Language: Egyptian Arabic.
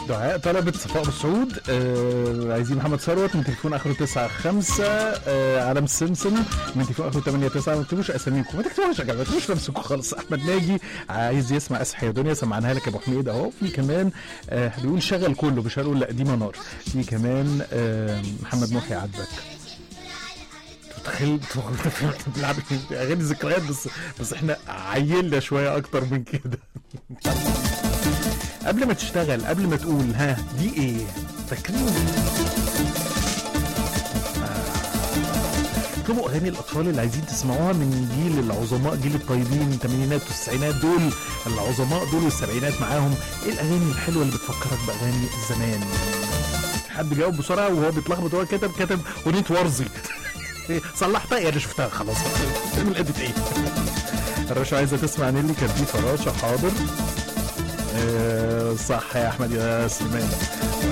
دعاء طلبت صفاء ابو سعود آه عايزين محمد ثروت من تليفون اخره 9 5 آه عالم سمسم من تليفون اخره 8 9 ما تكتبوش اساميكم ما تكتبوش يا جماعه ما تكتبوش نفسكم خالص احمد ناجي عايز يسمع اصحى يا دنيا سمعناها لك يا ابو حميد اهو في كمان آه بيقول شغل كله مش هنقول لا دي منار في كمان آه محمد محي عدبك تخيل بنلعب اغاني ذكريات بس بس احنا عيلنا شويه اكتر من كده قبل ما تشتغل قبل ما تقول ها دي ايه فاكرين اطلبوا اغاني الاطفال اللي عايزين تسمعوها من جيل العظماء جيل الطيبين الثمانينات والتسعينات دول العظماء دول والسبعينات معاهم ايه الاغاني الحلوه اللي بتفكرك باغاني زمان حد جاوب بسرعه وهو بيتلخبط وهو كتب كتب اغنيه ورزي صلحتها ايه انا شفتها خلاص تعمل اديت ايه الرشا عايزه تسمع نيلي كان في فراشه حاضر آه، صح يا احمد يا سليمان